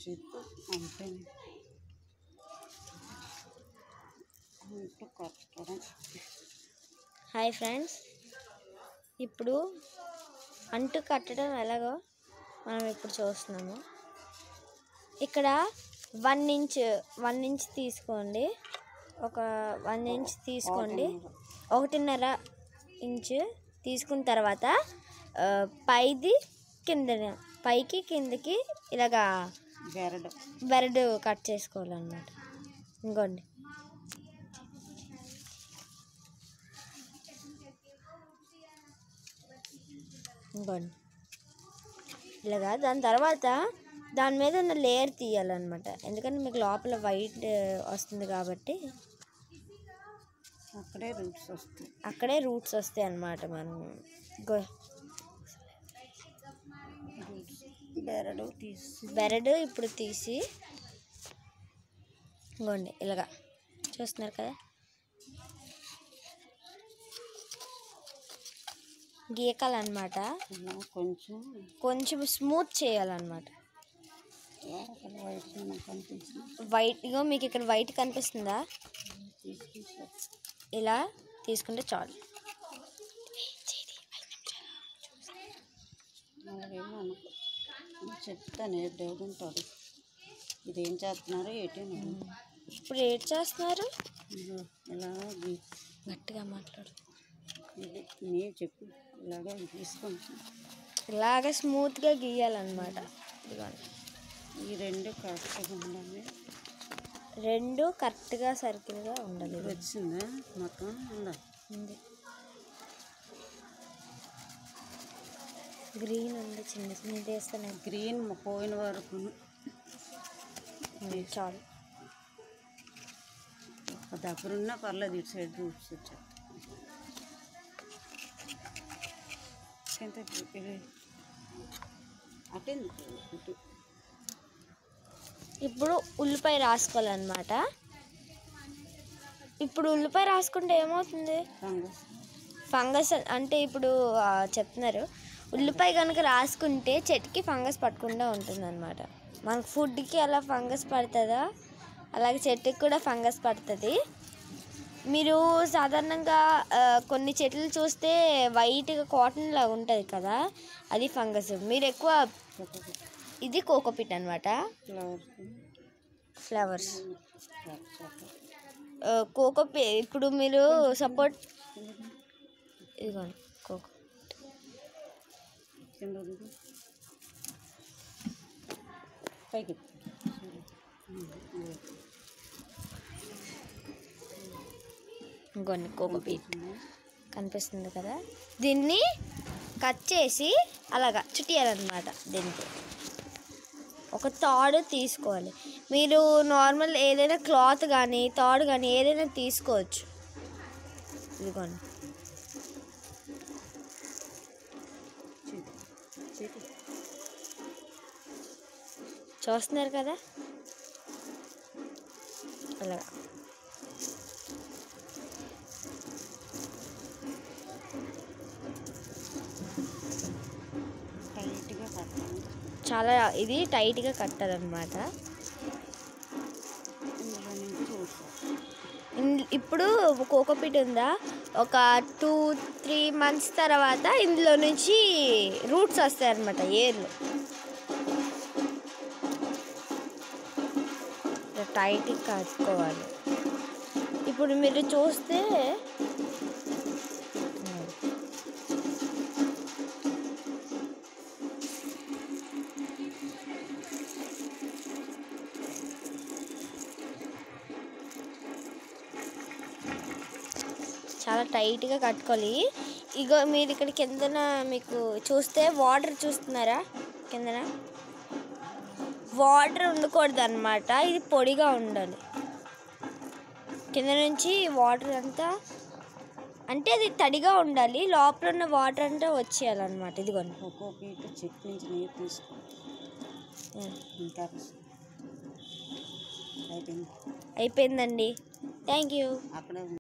చేత్తో అంతే అంటూ కట్టడం హాయ్ ఫ్రెండ్స్ ఇప్పుడు అంటు కట్టడం ఎలాగో మనం ఇప్పుడు చూస్తున్నాము ఇక్కడ వన్ ఇంచ్ వన్ ఇంచ్ తీసుకోండి ఒక వన్ ఇంచ్ తీసుకోండి ఒకటిన్నర ఇంచ్ తీసుకున్న తర్వాత ఆ, పైది కింద పైకి కిందకి ఇలాగా బెరడు బెరడు కట్ చేసుకోవాలన్నమాట ఇంకోండి ఇంకోండి ఇలాగా దాని తర్వాత దాని మీద ఉన్న లేయర్ తీయాలన్నమాట ఎందుకంటే మీకు లోపల వైట్ వస్తుంది కాబట్టి అక్కడే రూట్స్ వస్తాయి అక్కడే రూట్స్ వస్తాయి అన్నమాట మనం గో రూట్స్ బెరడు తీసి బెరడు ఇప్పుడు తీసి ఇంకోండి ఇలాగా చూస్తున్నారు కదా గీకాలన్నమాట ఇలా కొంచెం కొంచెం స్మూత్ చేయాలన్నమాట అక్కడ వైట్ మనకు కనిపించింది వైట్ ఇగో మీకు ఇక్కడ వైట్ కనిపిస్తుందా తీసుకుంటే ఇలా తీసుకుంటే చాలు అలాగేమో అనుకో నేను చెప్తాను ఏ దేవుడు ఉంటాడు ఇదేం చేస్తున్నారు ఏంటి నేను ఇప్పుడు ఏడ్ చేస్తున్నారు ఇదిగో ఇలా గీ- గట్టిగా మాట్లాడు ఇది మీరు చెప్పు ఇలాగా తీసుకుంటాను ఇలాగ స్మూత్గా గీయాలన్నమాట ఇదిగోండి ఈ రెండు కరెక్ట్గా ఉండాలి రెండు కరెక్ట్గా సర్కిల్గా ఉండాలి ఇది వచ్చిందా మొత్తం ఉందా ఉంది గ్రీన్ ఉంది చిన్న చిన్న వేస్తాను గ్రీన్ పోయిన వరకు చాలు ఒక దగ్గర ఉన్నా పర్లేదు ఇటు సైడ్ రూట్స్ వచ్చాయి ఎంత ఇది అటెంది ఇటు ఇప్పుడు ఉల్లిపాయ రాసుకోవాలన్నమాట ఇప్పుడు ఉల్లిపాయ రాసుకుంటే ఏమవుతుంది ఫంగస్ ఫంగస్ అంటే ఇప్పుడు ఆ, చెప్తున్నారు ఉల్లిపాయ కనుక రాసుకుంటే చెట్టుకి ఫంగస్ పట్టకుండా ఉంటుంది అనమాట మనకు ఫుడ్కి అలా ఫంగస్ పడుతుందా అలాగే చెట్టుకి కూడా ఫంగస్ పడుతుంది మీరు సాధారణంగా ఆ, కొన్ని చెట్లు చూస్తే వైట్గా కాటన్ లాగా ఉంటుంది కదా అది ఫంగస్ మీరు ఎక్కువ ఇది కోకోపిట్ అనమాట ఫ్లవర్స్ ఫ్లవర్స్ కోకోపి ఇప్పుడు మీరు సపోర్ట్ ఇదిగోండి కోకో కింద ఉంది పైకి ఇంకొన్ని కోకోపీట్ కనిపిస్తుంది కదా దీన్ని కట్ చేసి అలాగా చుట్టియాలన్నమాట దీనికి ఒక తాడు తీసుకోవాలి మీరు నార్మల్ ఏదైనా క్లాత్ కానీ తాడు కానీ ఏదైనా తీసుకోవచ్చు ఇదిగోండి చూస్తున్నారు కదా అలాగా టైట్గా కట్టాలి చాలా ఇది టైట్గా కట్టాలన్నమాట ఇందులో నుంచి చూసాను ఇన్- ఇప్పుడు కోకోపీట్ ఉందా ఒక టూ త్రీ మంత్స్ తర్వాత ఇందులో నుంచి రూట్స్ వస్తాయి అన్నమాట ఏర్లు ఇలా టైట్గా కట్టుకోవాలి ఇప్పుడు మీరు చూస్తే చాలా టైట్గా కట్టుకోవాలి ఇగో మీరు ఇక్కడ కిందన మీకు చూస్తే వాటర్ చూస్తున్నారా కిందన వాటర్ ఉండకూడదు అనమాట ఇది పొడిగా ఉండాలి కింద నుంచి వాటర్ అంతా అంటే అది తడిగా ఉండాలి లోపల ఉన్న వాటర్ అంతా వచ్చేయాలన్నమాట ఇదిగోండి ఒక్కో పీట చెట్టు నుంచి నీరు తీసుకో ఉం. ఇంకా అయిపోయింది అయిపోయిందండి థ్యాంక్ యూ అక్కడే ఉంది